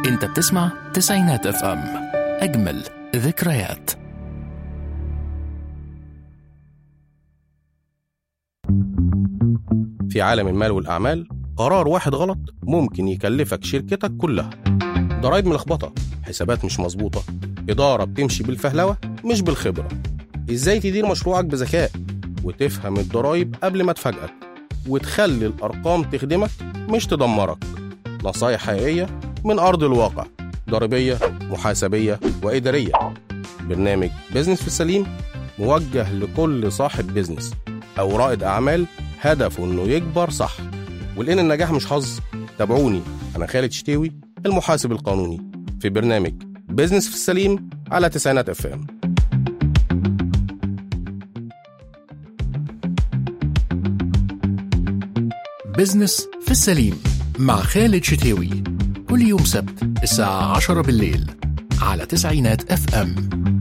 انت بتسمع تسعينات اف ام اجمل ذكريات في عالم المال والأعمال قرار واحد غلط ممكن يكلفك شركتك كلها ضرايب ملخبطة حسابات مش مظبوطة إدارة بتمشي بالفهلوة مش بالخبرة إزاي تدير مشروعك بذكاء وتفهم الضرايب قبل ما تفاجئك وتخلي الأرقام تخدمك مش تدمرك نصايح حقيقية من أرض الواقع ضريبية محاسبية وإدارية برنامج بيزنس في السليم موجه لكل صاحب بيزنس أو رائد أعمال هدفه إنه يكبر صح ولأن النجاح مش حظ تابعوني أنا خالد شتاوي المحاسب القانوني في برنامج بيزنس في السليم على تسعينات اف ام بزنس في السليم مع خالد شتاوي كل يوم سبت الساعة 10 بالليل على تسعينات اف ام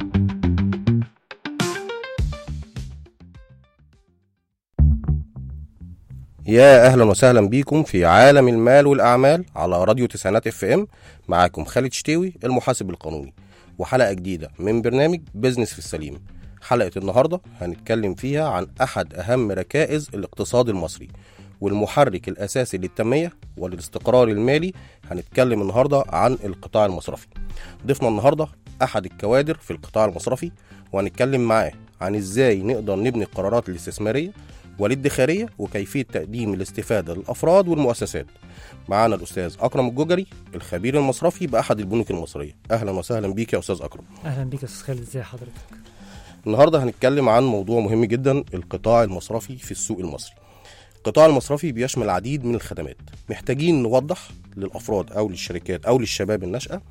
يا اهلا وسهلا بيكم في عالم المال والاعمال على راديو تسعينات اف ام معاكم خالد شتاوي المحاسب القانوني وحلقه جديده من برنامج بيزنس في السليم حلقه النهارده هنتكلم فيها عن احد اهم ركائز الاقتصاد المصري والمحرك الاساسي للتنميه وللاستقرار المالي هنتكلم النهارده عن القطاع المصرفي ضيفنا النهارده احد الكوادر في القطاع المصرفي وهنتكلم معاه عن ازاي نقدر نبني القرارات الاستثماريه والادخاريه وكيفيه تقديم الاستفاده للافراد والمؤسسات. معانا الاستاذ اكرم الجوجري الخبير المصرفي باحد البنوك المصريه. اهلا وسهلا بيك يا استاذ اكرم. اهلا بيك يا استاذ خالد ازي حضرتك النهارده هنتكلم عن موضوع مهم جدا القطاع المصرفي في السوق المصري. القطاع المصرفي بيشمل العديد من الخدمات محتاجين نوضح للافراد او للشركات او للشباب الناشئه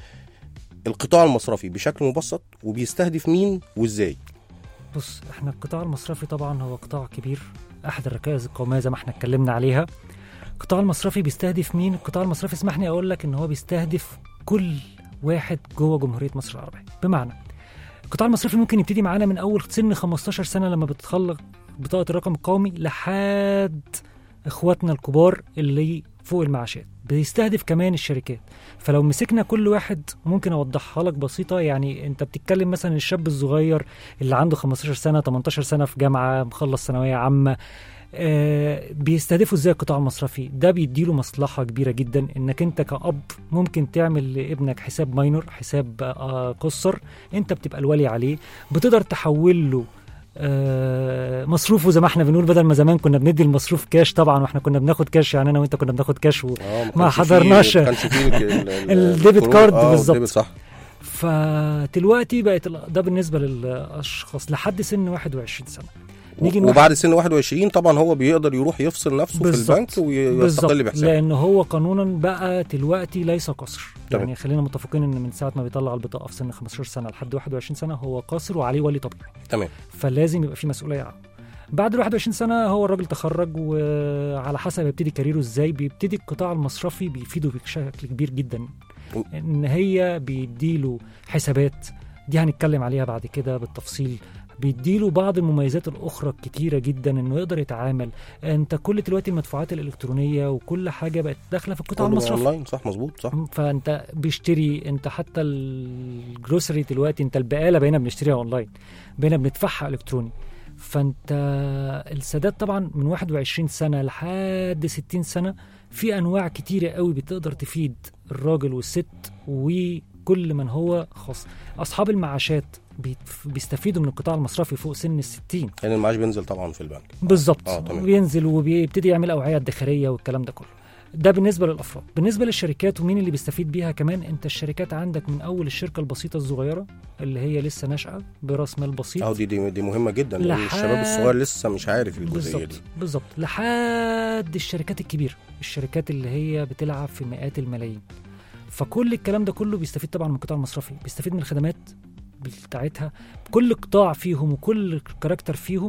القطاع المصرفي بشكل مبسط وبيستهدف مين وازاي بص احنا القطاع المصرفي طبعا هو قطاع كبير احد الركائز القوميه زي ما احنا اتكلمنا عليها القطاع المصرفي بيستهدف مين القطاع المصرفي اسمحني اقول لك ان هو بيستهدف كل واحد جوه جمهوريه مصر العربيه بمعنى القطاع المصرفي ممكن يبتدي معانا من اول سن 15 سنه لما بتتخلق بطاقه الرقم القومي لحد اخواتنا الكبار اللي فوق المعاشات بيستهدف كمان الشركات فلو مسكنا كل واحد ممكن اوضحها لك بسيطه يعني انت بتتكلم مثلا الشاب الصغير اللي عنده 15 سنه 18 سنه في جامعه مخلص ثانويه عامه آه بيستهدفوا ازاي القطاع المصرفي ده بيديله مصلحه كبيره جدا انك انت كأب ممكن تعمل لابنك حساب ماينور حساب آه قصر انت بتبقى الولي عليه بتقدر تحول له آه، مصروفه زي ما احنا بنقول بدل ما زمان كنا بندي المصروف كاش طبعا واحنا كنا بناخد كاش يعني انا وانت كنا بناخد كاش و... اه ما كانش فيه- حضرناش. ما كانش فيه ال- ال- ال- الديبت القروض. كارد آه، بالظبط. الديبت صح فدلوقتي بقت ال- ده بالنسبه للاشخاص لحد سن 21 سنه نيجي نروح- وبعد سن 21 طبعا هو بيقدر يروح يفصل نفسه في بالظبط. البنك ويستقل بحسابه لان هو قانونا بقى دلوقتي ليس قصر تمام. يعني خلينا متفقين ان من ساعه ما بيطلع البطاقه في سن 15 سنه لحد 21 سنه هو قاصر وعليه ولي طبيعي تمام فلازم يبقى في مسؤوليه عنه بعد ال 21 سنه هو الراجل تخرج وعلى حسب يبتدي كاريره ازاي بيبتدي القطاع المصرفي بيفيده بشكل كبير جدا و- ان هي بيديله حسابات دي هنتكلم عليها بعد كده بالتفصيل بيديله بعض المميزات الاخرى الكتيره جدا انه يقدر يتعامل انت كل دلوقتي المدفوعات الالكترونيه وكل حاجه بقت داخله في القطاع كله المصرفي اونلاين صح مظبوط صح فانت بيشتري انت حتى الجروسري دلوقتي انت البقاله بقينا بنشتريها اونلاين بقينا بندفعها الكتروني فانت السداد طبعا من 21 سنه لحد 60 سنه في انواع كتيره قوي بتقدر تفيد الراجل والست وكل من هو خاص اصحاب المعاشات بيت- بيستفيدوا من القطاع المصرفي فوق سن ال 60 يعني المعاش بينزل طبعا في البنك بالظبط اه تمام بينزل وبيبتدي يعمل اوعيه ادخاريه والكلام ده كله ده بالنسبه للافراد بالنسبه للشركات ومين اللي بيستفيد بيها كمان انت الشركات عندك من اول الشركه البسيطه الصغيره اللي هي لسه ناشئه براس مال بسيط اه دي دي, دي مهمه جدا لان لحد- الشباب الصغير لسه مش عارف الجزئيه دي بالظبط بالظبط لحد الشركات الكبيره الشركات اللي هي بتلعب في مئات الملايين فكل الكلام ده كله بيستفيد طبعا من القطاع المصرفي بيستفيد من الخدمات بتاعتها كل قطاع فيهم وكل كاركتر فيهم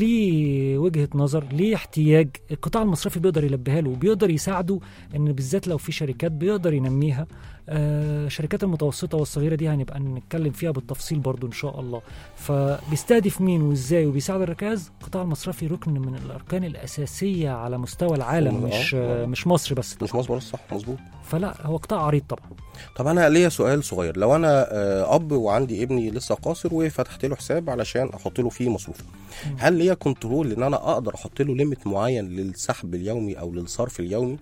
ليه وجهه نظر ليه احتياج القطاع المصرفي بيقدر يلبيها له وبيقدر يساعده ان بالذات لو في شركات بيقدر ينميها آه شركات المتوسطه والصغيره دي هنبقى نتكلم فيها بالتفصيل برضو ان شاء الله فبيستهدف مين وازاي وبيساعد الركاز القطاع المصرفي ركن من الاركان الاساسيه على مستوى العالم آه، مش آه. آه مش مصر بس مش مصبر صح مظبوط فلا هو قطاع عريض طبعا طب انا ليا سؤال صغير لو انا آه، اب وعندي ابني لسه قاصر وفتحت له حساب علشان احط له فيه مصروف هل ليا كنترول ان انا اقدر احط له ليميت معين للسحب اليومي او للصرف اليومي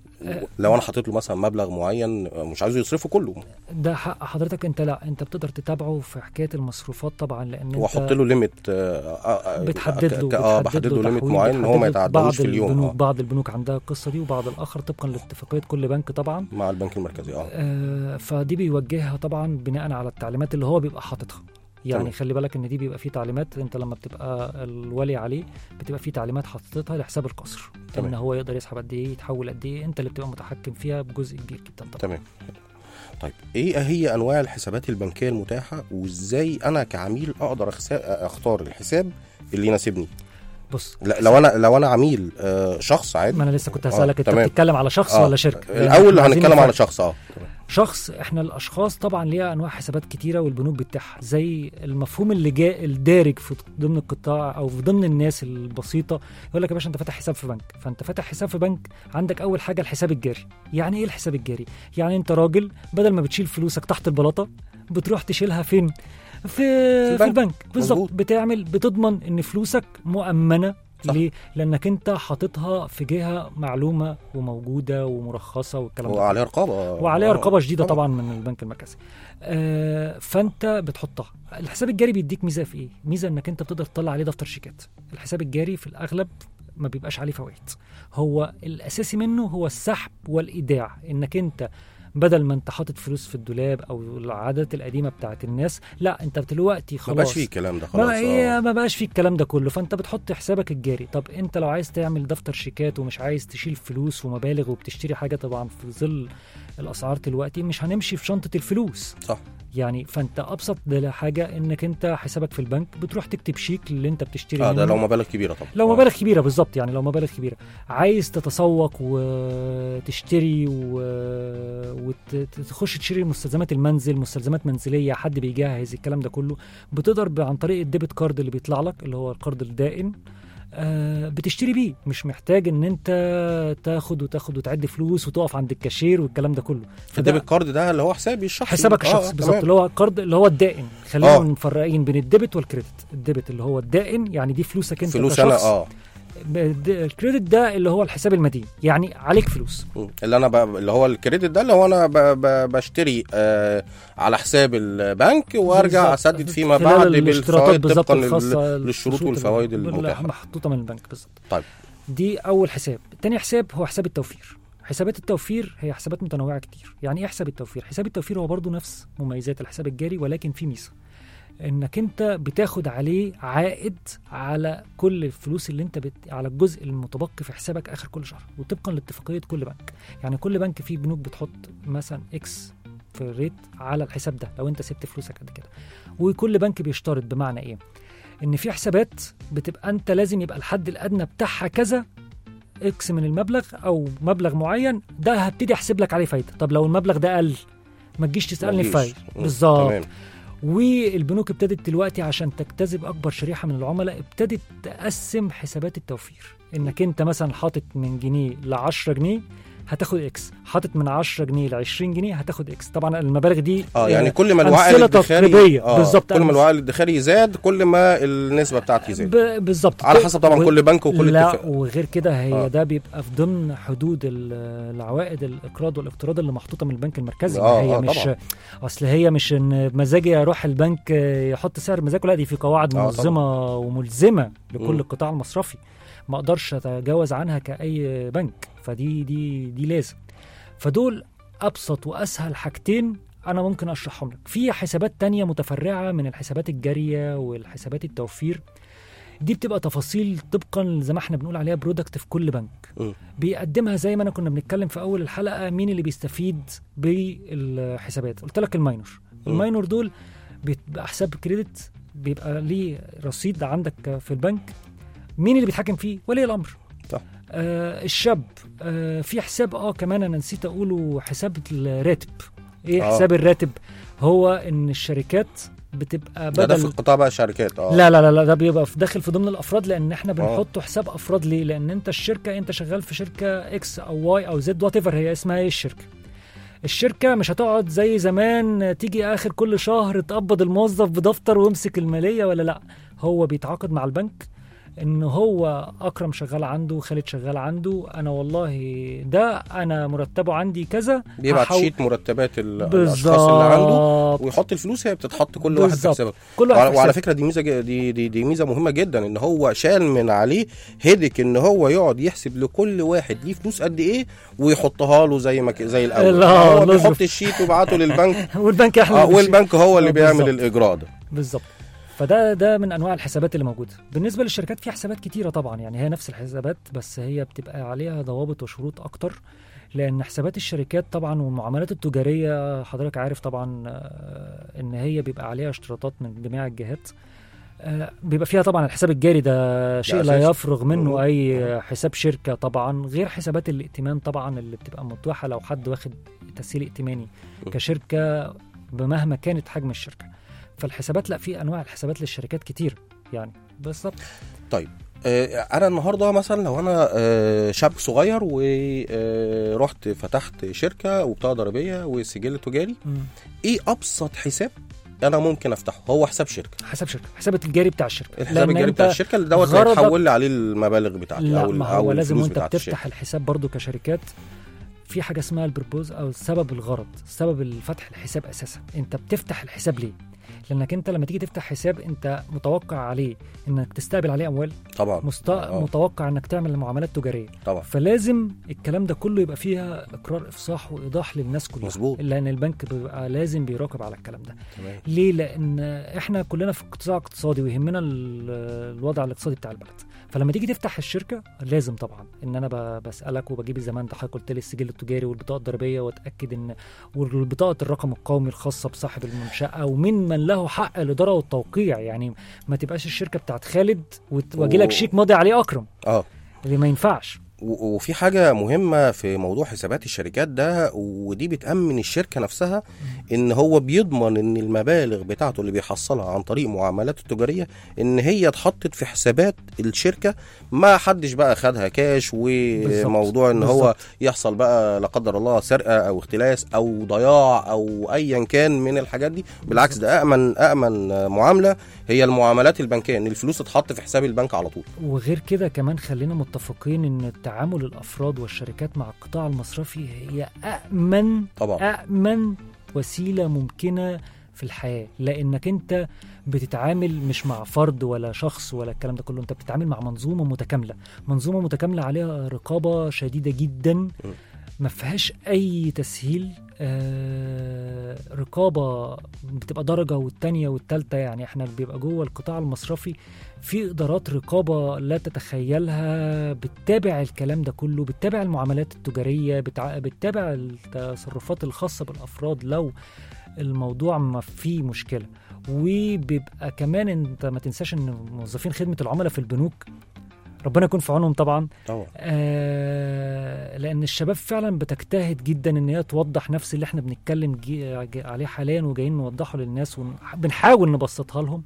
لو انا حطيت له مثلا مبلغ معين آه، مش عايزه يصرفه كله ده حق حضرتك انت لا انت بتقدر تتابعه في حكايه المصروفات طبعا لان انت واحط له ليميت آه، آه، آه، بتحدد له ك- اه بحدد له ليميت تحويل، معين ان هو ما بتحدد له يتعداهوش في بعض اليوم البنوك آه، بعض البنوك عندها القصه دي وبعض الاخر طبقا لاتفاقيه كل بنك طبعا مع البنك المركزي اه آه، فدي بيوجهها طبعا بناء على التعليمات اللي هو بيبقى حاططها يعني تمام. خلي بالك ان دي بيبقى فيه تعليمات انت لما بتبقى الولي عليه بتبقى فيه تعليمات حاططها لحساب القصر تمام. ان هو يقدر يسحب قد ايه يتحول قد ايه انت اللي بتبقى متحكم فيها بجزء كبير جدا طبعا تمام طيب ايه هي انواع الحسابات البنكيه المتاحه وازاي انا كعميل اقدر أخس- اختار الحساب اللي يناسبني بص لا لو انا لو انا عميل آه، شخص عادي ما انا لسه كنت آه، هسالك انت تمام. بتتكلم على شخص آه، ولا شركه لأن الاول إحنا عايزين هنتكلم على نفرق. شخص اه تمام. شخص احنا الاشخاص طبعا ليها انواع حسابات كتيره والبنوك بتاعها زي المفهوم اللي جاء الدارج في ضمن القطاع او في ضمن الناس البسيطه يقول لك يا باشا انت فاتح حساب في بنك فانت فاتح حساب في بنك عندك اول حاجه الحساب الجاري يعني ايه الحساب الجاري يعني انت راجل بدل ما بتشيل فلوسك تحت البلاطه بتروح تشيلها فين في في البنك. البنك بالظبط مظبوط. بتعمل بتضمن ان فلوسك مؤمنه صح. ليه؟ لانك انت حاططها في جهه معلومه وموجوده ومرخصه والكلام ده وعليها رقابه وعليها آه، رقابه شديده طبعا من البنك المركزي آه فانت بتحطها الحساب الجاري بيديك ميزه في ايه ميزه انك انت بتقدر تطلع عليه دفتر شيكات الحساب الجاري في الاغلب ما بيبقاش عليه فوائد هو الاساسي منه هو السحب والايداع انك انت بدل ما انت حاطط فلوس في الدولاب او العادات القديمه بتاعت الناس لا انت دلوقتي ما خلاص بقاش فيه الكلام ده خلاص ما هي آه. ما بقاش فيه الكلام ده كله فانت بتحط حسابك الجاري طب انت لو عايز تعمل دفتر شيكات ومش عايز تشيل فلوس ومبالغ وبتشتري حاجه طبعا في ظل الاسعار دلوقتي مش هنمشي في شنطه الفلوس صح يعني فانت ابسط ده حاجه انك انت حسابك في البنك بتروح تكتب شيك اللي انت بتشتري اه ده منه. لو مبالغ كبيره طبعا لو آه. مبالغ كبيره بالظبط يعني لو مبالغ كبيره عايز تتسوق وتشتري و- وتخش تشتري مستلزمات المنزل مستلزمات منزليه حد بيجهز الكلام ده كله بتقدر ب- عن طريق الديبت كارد اللي بيطلع لك اللي هو القرض الدائن آه، بتشتري بيه مش محتاج ان انت تاخد وتاخد وتعد فلوس وتقف عند الكاشير والكلام ده كله فده الديبت كارد ده اللي هو حسابي الشخصي حسابك آه، الشخصي آه، بالظبط تمام. اللي هو القرض اللي هو الدائن خلينا آه. مفرقين بين الديبت والكريدت الديبت اللي هو الدائن يعني دي فلوسك انت فلوس كشخص انا اه الد- الكريدت ده اللي هو الحساب المدين يعني عليك فلوس مم. اللي انا ب... اللي هو الكريدت ده اللي هو انا ب... ب... بشتري آه على حساب البنك وارجع بالظبط. اسدد فيما خلال بعد الاشتراطات بالفوائد بالظبط طبقا لل... الخاصة للشروط الشروط والفوائد اللي المتاحه محطوطه من البنك بالظبط طيب. دي اول حساب تاني حساب هو حساب التوفير حسابات التوفير هي حسابات متنوعه كتير يعني ايه حساب التوفير حساب التوفير هو برضو نفس مميزات الحساب الجاري ولكن في ميزه انك انت بتاخد عليه عائد على كل الفلوس اللي انت بت... على الجزء المتبقي في حسابك اخر كل شهر وطبقا لاتفاقيه كل بنك يعني كل بنك فيه بنوك بتحط مثلا اكس في الريت على الحساب ده لو انت سبت فلوسك قد كده وكل بنك بيشترط بمعنى ايه ان في حسابات بتبقى انت لازم يبقى الحد الادنى بتاعها كذا اكس من المبلغ او مبلغ معين ده هبتدي احسب لك عليه فايده طب لو المبلغ ده قل ما تجيش تسالني في مفيش. فايده مم. بالظبط تمام والبنوك ابتدت دلوقتي عشان تجتذب اكبر شريحه من العملاء ابتدت تقسم حسابات التوفير انك انت مثلا حاطط من جنيه ل 10 جنيه هتاخد اكس حاطط من 10 جنيه ل 20 جنيه هتاخد اكس طبعا المبالغ دي اه يعني كل ما الوعي أمثلة الادخاري تقريبية. آه بالظبط. كل ما أمس- الوعي الادخاري زاد كل ما النسبه بتاعتي زادت ب- بالظبط على حسب طبعا و- كل بنك وكل لا اتفاق وغير كده هي آه. ده بيبقى في ضمن حدود ال- العوائد الاقراض والاقتراض اللي محطوطه من البنك المركزي آه، هي آه، مش طبعا. اصل هي مش ان بمزاجي اروح البنك يحط سعر مزاجه لا دي في قواعد آه، منظمه وملزمه لكل مم. القطاع المصرفي ما اقدرش اتجاوز عنها كاي بنك فدي دي دي لازم فدول ابسط واسهل حاجتين انا ممكن اشرحهم لك في حسابات تانية متفرعه من الحسابات الجاريه والحسابات التوفير دي بتبقى تفاصيل طبقا زي ما احنا بنقول عليها برودكت في كل بنك مم. بيقدمها زي ما انا كنا بنتكلم في اول الحلقه مين اللي بيستفيد بالحسابات قلت لك الماينور مم. الماينور دول بيبقى حساب كريدت بيبقى ليه رصيد عندك في البنك مين اللي بيتحكم فيه ولي الامر صح. آه الشاب آه في حساب اه كمان انا نسيت اقوله حساب الراتب ايه آه. حساب الراتب هو ان الشركات بتبقى ده, ده في بدل القطاع بقى شركات اه لا لا لا لا ده بيبقى في داخل في ضمن الافراد لان احنا آه. بنحطه حساب افراد ليه؟ لان انت الشركه انت شغال في شركه اكس او واي او زد وات ايفر هي اسمها ايه الشركه. الشركه مش هتقعد زي زمان تيجي اخر كل شهر تقبض الموظف بدفتر ويمسك الماليه ولا لا هو بيتعاقد مع البنك ان هو اكرم شغال عنده خالد شغال عنده انا والله ده انا مرتبه عندي كذا بيبعت هحاول- شيت مرتبات ال- الاشخاص اللي عنده بالظبط ويحط الفلوس هي بتتحط كل واحد في بالظبط. حسابه كل واحد وعلى, في وعلى حسابه. فكره دي ميزه ج- دي دي, دي ميزه مهمه جدا ان هو شال من عليه هيدك ان هو يقعد يحسب لكل واحد ليه فلوس قد ايه ويحطها له زي ما ك- زي الاول لا، هو لازم. بيحط الشيت ويبعته للبنك والبنك احنا اه اللي بنشيل. والبنك هو اللي آه، بيعمل بالظبط. الاجراء ده بالظبط فده ده من انواع الحسابات اللي موجوده بالنسبه للشركات في حسابات كتيره طبعا يعني هي نفس الحسابات بس هي بتبقى عليها ضوابط وشروط اكتر لان حسابات الشركات طبعا والمعاملات التجاريه حضرتك عارف طبعا آه، ان هي بيبقى عليها اشتراطات من جميع الجهات آه، بيبقى فيها طبعا الحساب الجاري ده شيء لا أساسي. يفرغ مم. منه اي حساب شركه طبعا غير حسابات الائتمان طبعا اللي بتبقى متاحه لو حد واخد تسهيل ائتماني مم. كشركه بمهما كانت حجم الشركه فالحسابات لا في انواع الحسابات للشركات كتير يعني بالظبط آه، انا النهارده مثلا لو انا آه، شاب صغير ورحت فتحت شركه وبطاقه ضريبيه وسجل تجاري ايه ابسط حساب انا ممكن افتحه هو حساب شركه حساب شركه حساب الجاري بتاع الشركه الحساب لأن الجاري أنت بتاع الشركه اللي دوت غرضك- هيحول لي عليه المبالغ بتاعتي لا او ال- ما او هو لازم الفلوس وانت بتاعت بتفتح الشركه الحساب برضو كشركات في حاجه اسمها البربوز او سبب الغرض سبب الفتح الحساب اساسا انت بتفتح الحساب ليه لانك انت لما تيجي تفتح حساب انت متوقع عليه انك تستقبل عليه اموال طبعا مست... آه. متوقع انك تعمل معاملات تجاريه طبعا فلازم الكلام ده كله يبقى فيها اقرار افصاح وايضاح للناس كلها مظبوط. لان البنك بيبقى لازم بيراقب على الكلام ده تمام ليه لان احنا كلنا في قطاع اقتصادي ويهمنا ال- الوضع الاقتصادي بتاع البلد فلما تيجي تفتح الشركه لازم طبعا ان انا ب- بسالك وبجيب زمان ده حضرتك قلت لي السجل التجاري والبطاقه الضريبيه واتاكد ان والبطاقه الرقم القومي الخاصه بصاحب المنشاه ومن من له حق الاداره والتوقيع يعني ما تبقاش الشركه بتاعت خالد وت- واجي لك و- شيك ماضي عليه اكرم اه اللي ما ينفعش و- وفي حاجة مهمة في موضوع حسابات الشركات ده ودي بتأمن الشركة نفسها إن هو بيضمن إن المبالغ بتاعته اللي بيحصلها عن طريق معاملاته التجارية إن هي اتحطت في حسابات الشركة ما حدش بقى خدها كاش وموضوع إن هو بالظبط. يحصل بقى لا قدر الله سرقة أو اختلاس أو ضياع أو أيا كان من الحاجات دي بالعكس ده أأمن أأمن معاملة هي المعاملات البنكية إن الفلوس تتحط في حساب البنك على طول وغير كده كمان خلينا متفقين ان تعامل الافراد والشركات مع القطاع المصرفي هي امن طبعا أأمن وسيلة ممكنة في الحياة لأنك أنت بتتعامل مش مع فرد ولا شخص ولا الكلام ده كله أنت بتتعامل مع منظومة متكاملة منظومة متكاملة عليها رقابة شديدة جدا ما فيهاش أي تسهيل آه رقابة بتبقى درجة والتانية والتالتة يعني احنا بيبقى جوه القطاع المصرفي في إدارات رقابة لا تتخيلها بتتابع الكلام ده كله بتتابع المعاملات التجارية بتع... بتتابع التصرفات الخاصة بالأفراد لو الموضوع ما فيه مشكلة وبيبقى كمان انت ما تنساش ان موظفين خدمة العملاء في البنوك ربنا يكون في عونهم طبعا طبعا آه لان الشباب فعلا بتجتهد جدا ان هي توضح نفس اللي احنا بنتكلم جي جي عليه حاليا وجايين نوضحه للناس وبنحاول نبسطها لهم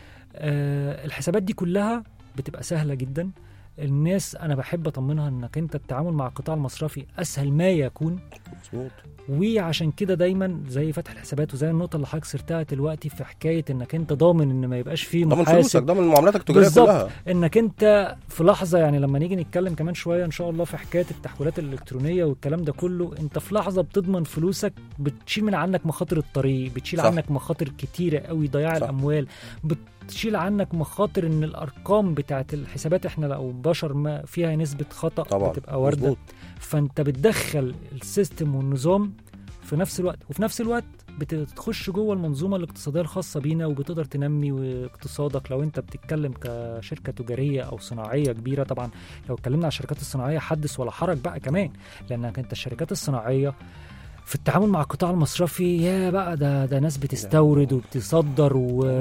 آه الحسابات دي كلها بتبقى سهله جدا الناس انا بحب اطمنها انك انت التعامل مع القطاع المصرفي اسهل ما يكون مظبوط وعشان كده دايما زي فتح الحسابات وزي النقطه اللي حضرتك سرتها دلوقتي في حكايه انك انت ضامن ان ما يبقاش فيه ضمن فلوسك محاسب ضمن معاملاتك التجارية بالظبط. كلها انك انت في لحظه يعني لما نيجي نتكلم كمان شويه ان شاء الله في حكايه التحويلات الالكترونيه والكلام ده كله انت في لحظه بتضمن فلوسك بتشيل من عنك مخاطر الطريق بتشيل صح. عنك مخاطر كتيره قوي ضياع صح. الاموال بتشيل عنك مخاطر ان الارقام بتاعت الحسابات احنا لو بشر ما فيها نسبه خطا طبعا بتبقى وارده مظبوط. فانت بتدخل السيستم والنظام في نفس الوقت وفي نفس الوقت بتخش جوه المنظومه الاقتصاديه الخاصه بينا وبتقدر تنمي اقتصادك لو انت بتتكلم كشركه تجاريه او صناعيه كبيره طبعا لو اتكلمنا على الشركات الصناعيه حدث ولا حرج بقى كمان لانك انت الشركات الصناعيه في التعامل مع القطاع المصرفي يا بقى ده ده ناس بتستورد وبتصدر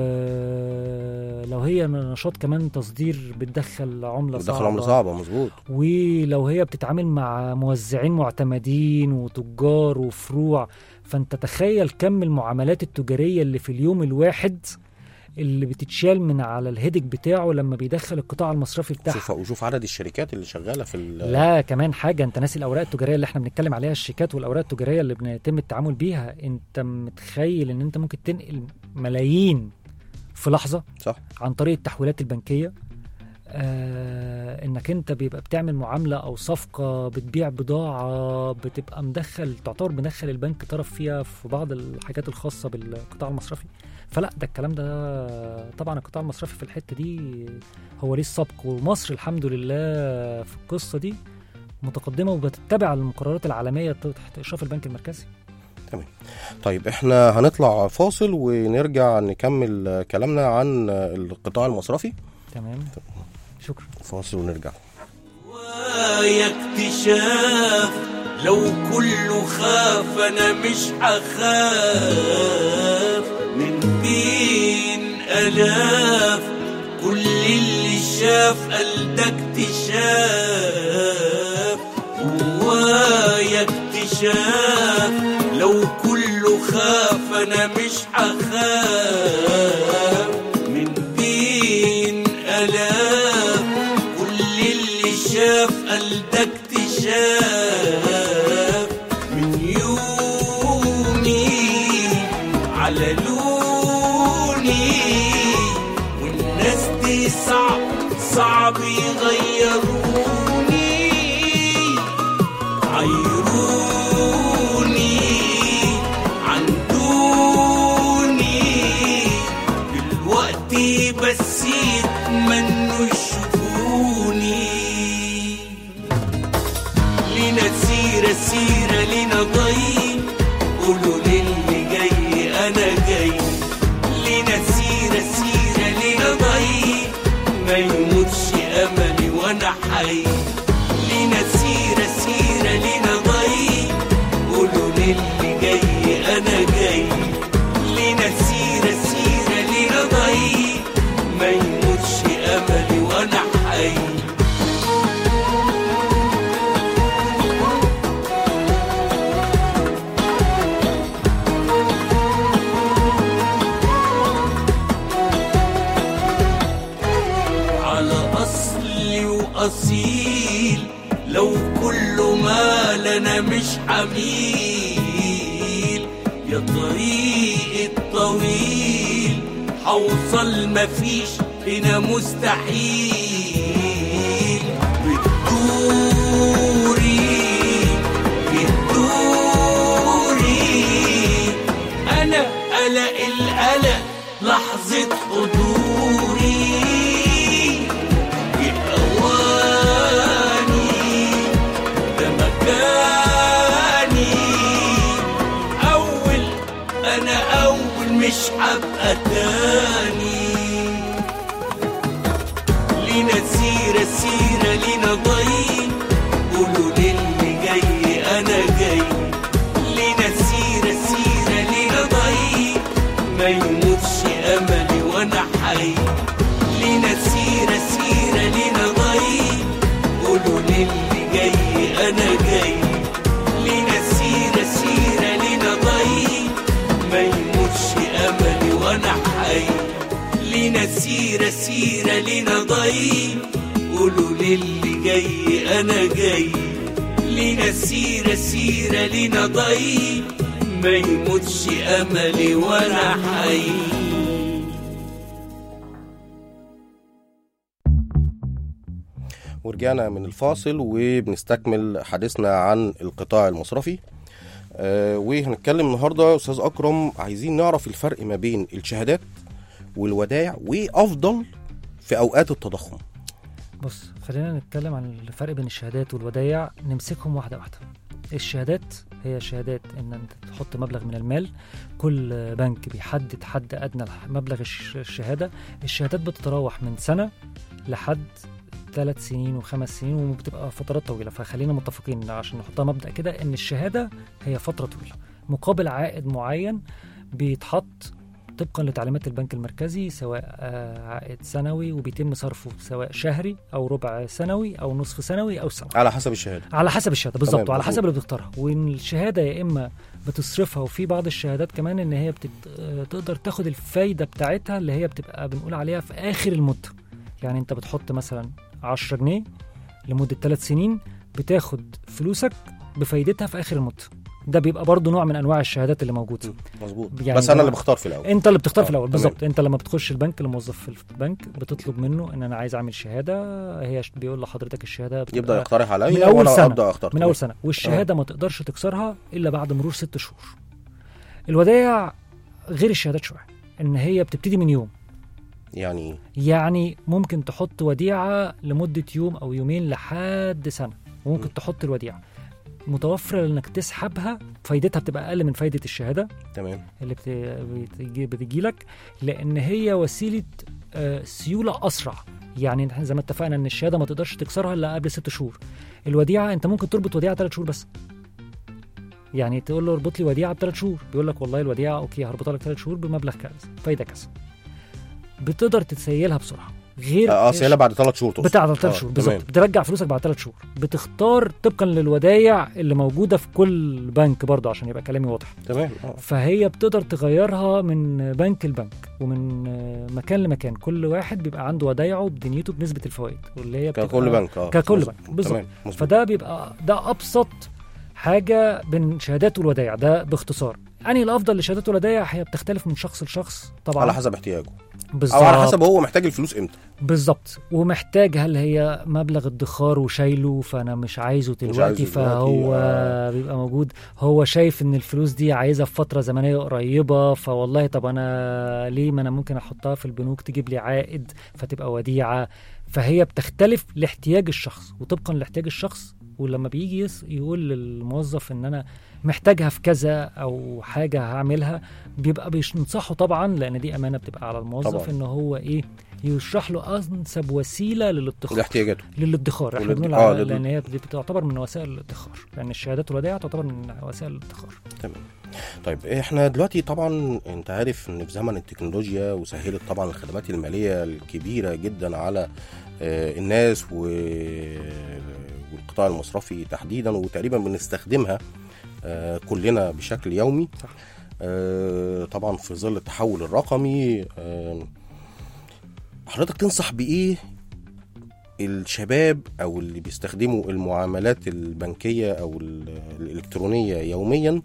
ولو هي نشاط كمان تصدير بتدخل عمله بتدخل صعبه عمله صعبه مظبوط ولو هي بتتعامل مع موزعين معتمدين وتجار وفروع فانت تخيل كم المعاملات التجاريه اللي في اليوم الواحد اللي بتتشال من على الهيدك بتاعه لما بيدخل القطاع المصرفي بتاعها شوف وشوف عدد الشركات اللي شغاله في ال- لا كمان حاجه انت ناسي الاوراق التجاريه اللي احنا بنتكلم عليها الشيكات والاوراق التجاريه اللي بيتم التعامل بيها انت متخيل ان انت ممكن تنقل ملايين في لحظه صح عن طريق التحويلات البنكيه آه انك انت بيبقى بتعمل معامله او صفقه بتبيع بضاعه بتبقى مدخل تعتبر مدخل البنك طرف فيها في بعض الحاجات الخاصه بالقطاع المصرفي فلا ده الكلام ده طبعا القطاع المصرفي في الحته دي هو ليه السبق ومصر الحمد لله في القصه دي متقدمه وبتتبع المقررات العالميه تحت اشراف البنك المركزي طيب احنا هنطلع فاصل ونرجع نكمل كلامنا عن القطاع المصرفي تمام شكرا فاصل ونرجع ويا اكتشاف لو كله خاف انا مش هخاف من بين الاف كل اللي شاف قال ده اكتشاف ويا اكتشاف لو كله خاف انا مش هخاف من بين الاف كل اللي شاف قال ده اكتشاف من يومي على لوني والناس دي صعب صعب يغيروني عيروني عن دوني دلوقتي بس يتمنوا يشوفوني لينا سيرة سيرة لينا ضي قولوا للي جاي أنا جاي لينا سيرة سيرة لينا ضي ما يموتش أملي وأنا حي لينا سيرة سيرة لينا ضي قولوا للي جاي أنا جاي لينا سيرة سيرة لينا ضي ما يموتش أملي وأنا حي على أصلي وأصيل لو كل ما لنا مش حميل يا طريق الطويل حوصل مفيش هنا مستحيل بتدوري بتدوري أنا قلق القلق لحظة حضوري أواني ده مكاني أول أنا أول مش هبقى تاني لينا سيرة سيرة لينا ضي قولوا للي جاي أنا جاي لينا سيرة سيرة لينا ضي ما يموتش أملي وأنا حي لينا سيرة سيرة لينا ضي قولوا للي جاي أنا جاي لينا سيرة سيرة لينا ضي ما يموتش أملي وأنا حي لينا سيرة سيرة لينا ضي قولوا للي جاي أنا جاي لينا سيرة سيرة لينا ضي ما يموتش أملي وأنا حي ورجعنا من الفاصل وبنستكمل حديثنا عن القطاع المصرفي آه وهنتكلم النهارده استاذ اكرم عايزين نعرف الفرق ما بين الشهادات والودائع وافضل في اوقات التضخم بص خلينا نتكلم عن الفرق بين الشهادات والودايع نمسكهم واحدة واحدة الشهادات هي شهادات ان انت تحط مبلغ من المال كل بنك بيحدد حد ادنى مبلغ الش- الشهاده الشهادات بتتراوح من سنه لحد ثلاث سنين وخمس سنين وبتبقى فترات طويله فخلينا متفقين عشان نحطها مبدا كده ان الشهاده هي فتره طويله مقابل عائد معين بيتحط طبقا لتعليمات البنك المركزي سواء آه، عائد سنوي وبيتم صرفه سواء شهري او ربع سنوي او نصف سنوي او سنوي على حسب الشهاده على حسب الشهاده بالظبط تمام، وعلى مظبوط. حسب اللي بتختارها وان الشهاده يا اما بتصرفها وفي بعض الشهادات كمان ان هي بتت... آه، تقدر تاخد الفايده بتاعتها اللي هي بتبقى بنقول عليها في اخر المده يعني انت بتحط مثلا 10 جنيه لمده 3 سنين بتاخد فلوسك بفايدتها في اخر المده ده بيبقى برضو نوع من انواع الشهادات اللي موجوده مظبوط يعني بس انا ده- اللي بختار في الاول انت اللي بتختار في آه، الاول تمام. بالظبط انت لما بتخش البنك لموظف في البنك بتطلب منه ان انا عايز اعمل شهاده هي ش- بيقول لحضرتك الشهاده يبدا بتبقى يقترح عليا من أول وانا سنة. ابدا اختار من اول سنه والشهاده ما تقدرش تكسرها الا بعد مرور ست شهور الودائع غير الشهادات شويه ان هي بتبتدي من يوم يعني ايه يعني ممكن تحط وديعه لمده يوم او يومين لحد سنه وممكن م. تحط الوديعه متوفره انك تسحبها فايدتها بتبقى اقل من فايده الشهاده تمام اللي بت- بتجي, بتجي لك لان هي وسيله آه، سيوله اسرع يعني إحنا زي ما اتفقنا ان الشهاده ما تقدرش تكسرها الا قبل ست شهور الوديعه انت ممكن تربط وديعه ثلاث شهور بس يعني تقول له اربط لي وديعه بثلاث شهور بيقول لك والله الوديعه اوكي هربطها لك ثلاث شهور بمبلغ كذا فايده كذا بتقدر تتسيلها بسرعه غير اه سيلا بعد ثلاث شهور تقصد. بتاع ثلاث آه، شهور تمام. بالظبط بترجع فلوسك بعد ثلاث شهور بتختار طبقا للودايع اللي موجوده في كل بنك برضه عشان يبقى كلامي واضح تمام اه فهي بتقدر تغيرها من بنك لبنك ومن آه، مكان لمكان كل واحد بيبقى عنده ودايعه بدنيته بنسبه الفوائد واللي هي بتبقى ككل بنك اه ككل مظبوط. بنك، بالظبط. تمام مظبوط. فده بيبقى ده ابسط حاجه بين شهادات والودايع ده باختصار يعني الافضل لشهادات والودايع هي بتختلف من شخص لشخص طبعا على حسب احتياجه بالظبط او على حسب هو محتاج الفلوس امتى بالظبط ومحتاج هل هي مبلغ ادخار وشايله فانا مش عايزه دلوقتي عايزه فهو دلوقتي، آه. بيبقى موجود هو شايف ان الفلوس دي عايزها في فتره زمنيه قريبه فوالله طب انا ليه ما انا ممكن احطها في البنوك تجيب لي عائد فتبقى وديعه فهي بتختلف لاحتياج الشخص وطبقا لاحتياج الشخص ولما بيجي يس- يقول للموظف ان انا محتاجها في كذا او حاجه هعملها بيبقى بينصحه طبعا لان دي امانه بتبقى على الموظف طبعاً. ان هو ايه يشرح له انسب وسيله للادخار لاحتياجاته للادخار احنا ولد- بنقول آه، على لل- لان هي دي بتعتبر من وسائل الادخار لان الشهادات والودائع تعتبر من وسائل الادخار طيب احنا دلوقتي طبعا انت عارف ان في زمن التكنولوجيا وسهلت طبعا الخدمات الماليه الكبيره جدا على آه، الناس و- والقطاع المصرفي تحديدا وتقريبا بنستخدمها آه، كلنا بشكل يومي صح. آه، طبعا في ظل التحول الرقمي آه، حضرتك تنصح بايه الشباب او اللي بيستخدموا المعاملات البنكيه او ال- الالكترونيه يوميا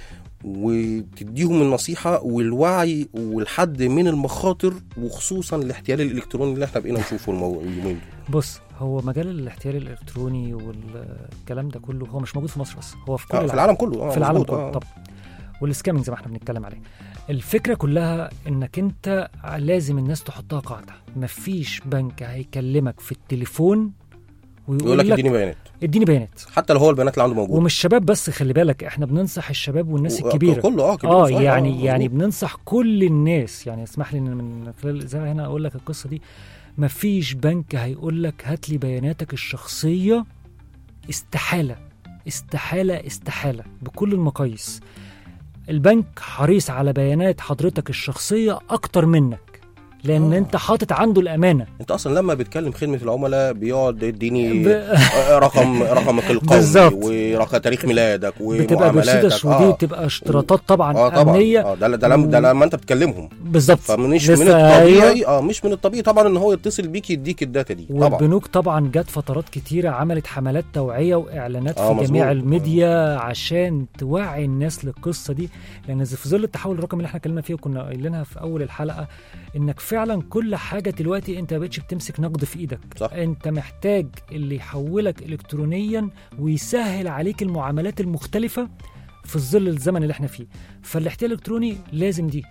وتديهم النصيحه والوعي والحد من المخاطر وخصوصا الاحتيال الالكتروني اللي احنا بقينا نشوفه المو- اليومين دول بص هو مجال الاحتيال الالكتروني والكلام ده كله هو مش موجود في مصر بس هو في كل آه، في العالم كله آه، في العالم مظبوط، كله آه. طبعا والسكامنج زي ما احنا بنتكلم عليه الفكره كلها انك انت لازم الناس تحطها قاعده مفيش بنك هيكلمك في التليفون يقول ويقول لك لك اديني بيانات اديني بيانات حتى لو هو البيانات اللي عنده موجوده ومش شباب بس خلي بالك احنا بننصح الشباب والناس و- الكبيره كله اه كبير اه وصغير، يعني مظبوط. يعني بننصح كل الناس يعني اسمح لي ان من خلال الاذاعه هنا اقول لك القصه دي مفيش بنك هيقول لك هات لي بياناتك الشخصيه استحاله استحاله استحاله بكل المقاييس البنك حريص على بيانات حضرتك الشخصيه اكتر منك لان آه. انت حاطط عنده الامانه انت اصلا لما بتكلم خدمه العملاء بيقعد يديني ب... آه، رقم رقمك القومي بالظبط. ورقم تاريخ ميلادك بتبقى ومعاملاتك برسيدس ودي بتبقى اشتراطات طبعا, اه طبعا امنيه اه ده ده لما ده لما انت بتكلمهم بالظبط فمش من لسه الطبيعي اه مش من الطبيعي طبعا ان هو يتصل بيك يديك الداتا دي طبعا والبنوك طبعا جت فترات كتيرة عملت حملات توعية وإعلانات آه، في مظبوط. جميع الميديا عشان توعي الناس للقصة دي لأن في ظل التحول الرقمي اللي احنا اتكلمنا فيه وكنا قايلينها في أول الحلقة إنك فعلا كل حاجة دلوقتي أنت ما بقتش بتمسك نقد في إيدك صح. أنت محتاج اللي يحولك إلكترونيا ويسهل عليك المعاملات المختلفة في ظل الزمن اللي احنا فيه فالاحتيال الإلكتروني لازم دي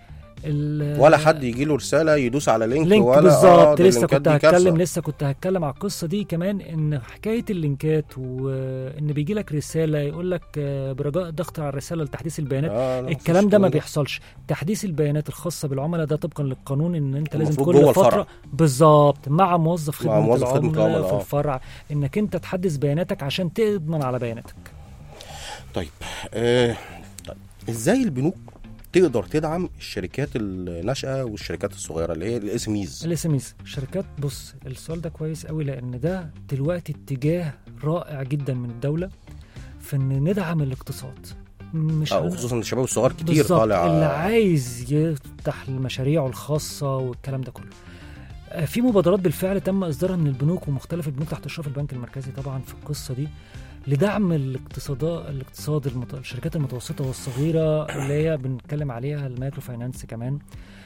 ال- ولا حد يجي له رساله يدوس على لينك, لينك ولا بالظبط آه، ده لسه اللينكات كنت دي كارثة. هتكلم لسه كنت هتكلم على القصه دي كمان ان حكايه اللينكات وان بيجي لك رساله يقول لك آه، برجاء الضغط على الرساله لتحديث البيانات آه لا، الكلام مفيش ده ما بيحصلش تحديث البيانات الخاصه بالعملاء ده طبقا للقانون ان انت لازم المفروض جوه كل فتره الفرع. بالظبط مع موظف مع خدمه موظف خدمة العملاء العملاء، في آه. الفرع انك انت تحدث بياناتك عشان تضمن على بياناتك طيب آه طيب ازاي البنوك تقدر تدعم الشركات الناشئه والشركات الصغيره اللي هي الاس ام ايز الاس ام الشركات بص السؤال ده كويس قوي لان ده دلوقتي اتجاه رائع جدا من الدوله في ان ندعم الاقتصاد مش هن- وخصوصا الشباب الصغار كتير بالظبط طالع اللي عايز يفتح مشاريعه الخاصه والكلام ده كله آه، في مبادرات بالفعل تم اصدارها من البنوك ومختلف البنوك تحت اشراف البنك المركزي طبعا في القصه دي لدعم الاقتصاد الاقتصاد المت... الشركات المتوسطه والصغيره اللي هي بنتكلم عليها المايكرو فاينانس كمان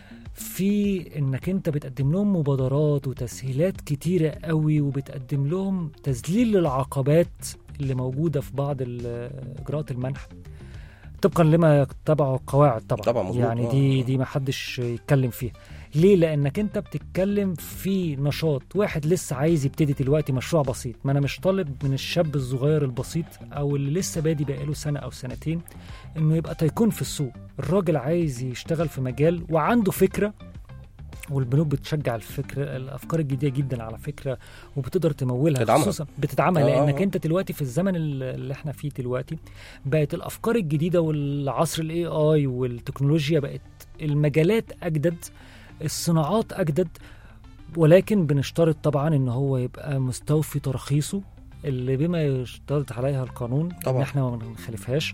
في انك انت بتقدم لهم مبادرات وتسهيلات كتيره قوي وبتقدم لهم تذليل للعقبات اللي موجوده في بعض ال- اجراءات المنح طبقا لما تبعه القواعد طبعا طبعا مظبوط، يعني آه، دي آه. دي ما حدش يتكلم فيها ليه لانك انت بتتكلم في نشاط واحد لسه عايز يبتدي دلوقتي مشروع بسيط ما انا مش طالب من الشاب الصغير البسيط او اللي لسه بادي بقاله سنه او سنتين انه يبقى تيكون في السوق الراجل عايز يشتغل في مجال وعنده فكره والبنوك بتشجع الفكره الافكار الجديده جدا على فكره وبتقدر تمولها تدعمها. خصوصا بتدعمها آه، لانك آه. انت دلوقتي في الزمن ال- اللي احنا فيه دلوقتي بقت الافكار الجديده والعصر الاي اي والتكنولوجيا بقت المجالات اجدد الصناعات اجدد ولكن بنشترط طبعا ان هو يبقى مستوفي تراخيصه اللي بما يشترط عليها القانون طبعاً. ان احنا ما بنخالفهاش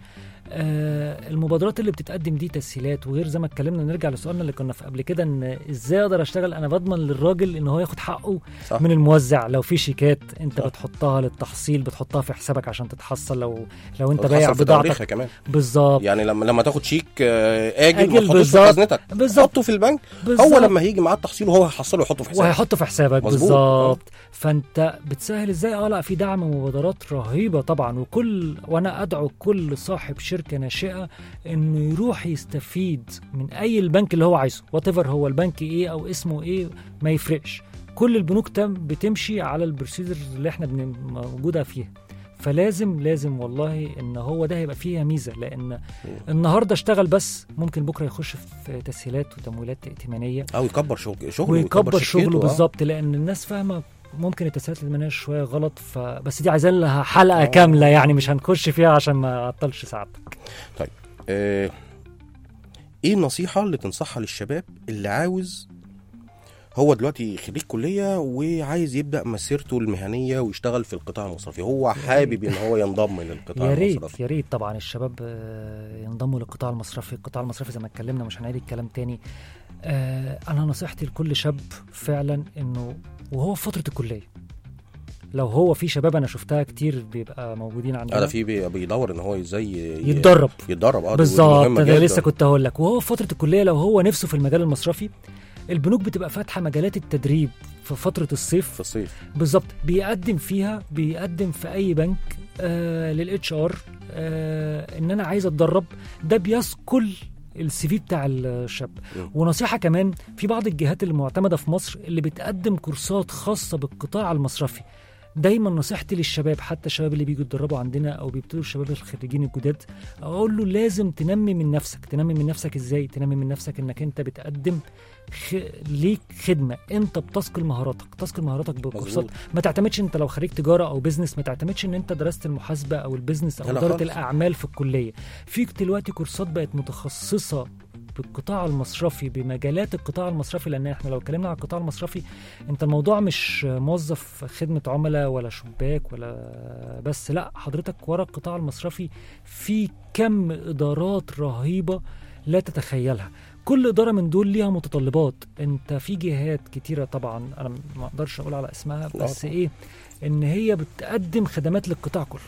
آه المبادرات اللي بتتقدم دي تسهيلات وغير زي ما اتكلمنا نرجع لسؤالنا اللي كنا في قبل كده ان ازاي اقدر اشتغل انا بضمن للراجل ان هو ياخد حقه صح. من الموزع لو في شيكات انت صح. بتحطها للتحصيل بتحطها في حسابك عشان تتحصل لو لو انت وتحصل بايع في بضاعتك تاريخها كمان بالظبط يعني لما لما تاخد شيك آه، اجل, آجل ما تحطوش في بالظبط. خزنتك بالظبط حطه في البنك بالظبط. هو لما هيجي معاه التحصيل وهو هيحصله يحطه في حسابه وهيحطه في حسابك مظبوط. بالظبط فانت بتسهل ازاي اه لا في دعم مبادرات رهيبه طبعا وكل وانا ادعو كل صاحب شركه ناشئه انه يروح يستفيد من اي البنك اللي هو عايزه وات هو البنك ايه او اسمه ايه ما يفرقش كل البنوك تم بتمشي على البروسيدر اللي احنا بن- موجوده فيها فلازم لازم والله ان هو ده هيبقى فيها ميزه لان النهارده اشتغل بس ممكن بكره يخش في تسهيلات وتمويلات ائتمانيه او يكبر شغل شغله ويكبر شركته، شغله آه. بالظبط لان الناس فاهمه ممكن التسهيلات الائتمانيه شويه غلط فبس دي عايزين لها حلقه آه. كامله يعني مش هنخش فيها عشان ما اعطلش ساعتك آه، ايه النصيحه اللي تنصحها للشباب اللي عاوز هو دلوقتي خريج كليه وعايز يبدا مسيرته المهنيه ويشتغل في القطاع المصرفي هو حابب ان هو ينضم للقطاع يا ريت المصرفي يا ريت طبعا الشباب آه، ينضموا للقطاع المصرفي القطاع المصرفي زي ما اتكلمنا مش هنعيد الكلام تاني آه، انا نصيحتي لكل شاب فعلا انه وهو في فتره الكليه لو هو في شباب انا شفتها كتير بيبقى موجودين عندنا هذا في بي- بيدور ان هو ازاي ي- يتدرب يتدرب اه دي بالظبط مهمة انا جداً. لسه كنت هقول لك وهو في فتره الكليه لو هو نفسه في المجال المصرفي البنوك بتبقى فاتحه مجالات التدريب في فتره الصيف في الصيف بالظبط بيقدم فيها بيقدم في اي بنك آه للاتش ار آه ان انا عايز اتدرب ده بيثقل السي في بتاع الشاب مم. ونصيحه كمان في بعض الجهات المعتمده في مصر اللي بتقدم كورسات خاصه بالقطاع المصرفي دايما نصيحتي للشباب حتى الشباب اللي بيجوا يتدربوا عندنا او بيبتدوا الشباب الخريجين الجداد اقول له لازم تنمي من نفسك تنمي من نفسك ازاي تنمي من نفسك انك انت بتقدم خ... ليك خدمه انت بتثقل مهاراتك تثقل مهاراتك بكورسات مظبوط. ما تعتمدش انت لو خريج تجاره او بزنس ما تعتمدش ان انت درست المحاسبه او البيزنس او لا اداره خالص. الاعمال في الكليه في دلوقتي كورسات بقت متخصصه بالقطاع المصرفي بمجالات القطاع المصرفي لان احنا لو اتكلمنا على القطاع المصرفي انت الموضوع مش موظف خدمه عملاء ولا شباك ولا بس لا حضرتك ورا القطاع المصرفي في كم ادارات رهيبه لا تتخيلها كل اداره من دول ليها متطلبات انت في جهات كتيره طبعا انا ما اقدرش اقول على اسمها لا بس طبعاً. ايه ان هي بتقدم خدمات للقطاع كله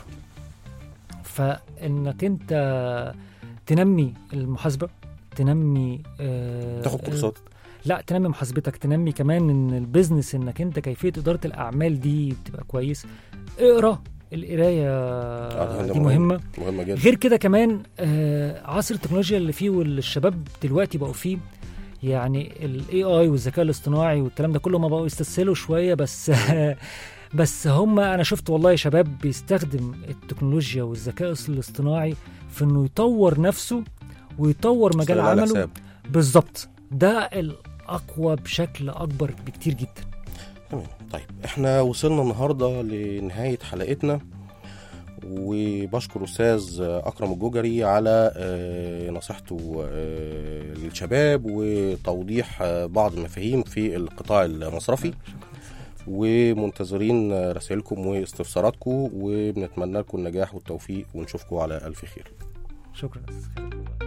فانك انت تنمي المحاسبه تنمي آه تاخد كورسات لا تنمي محاسبتك تنمي كمان ان البيزنس انك انت كيفيه اداره الاعمال دي بتبقى كويس اقرا القرايه ده دي مهم. مهمه مهمه جدا غير كده كمان آه عصر التكنولوجيا اللي فيه واللي الشباب دلوقتي بقوا فيه يعني الاي اي والذكاء الاصطناعي والكلام ده كله ما بقوا يستسهلوا شويه بس بس هم انا شفت والله شباب بيستخدم التكنولوجيا والذكاء الاصطناعي في انه يطور نفسه ويطور مجال استغلال عمله حساب. بالظبط ده الاقوى بشكل اكبر بكتير جدا تمام طيب احنا وصلنا النهارده لنهايه حلقتنا وبشكر استاذ اكرم الجوجري على آه، نصيحته آه، للشباب وتوضيح آه، بعض المفاهيم في القطاع المصرفي ومنتظرين رسائلكم واستفساراتكم وبنتمنى لكم النجاح والتوفيق ونشوفكم على الف خير شكرا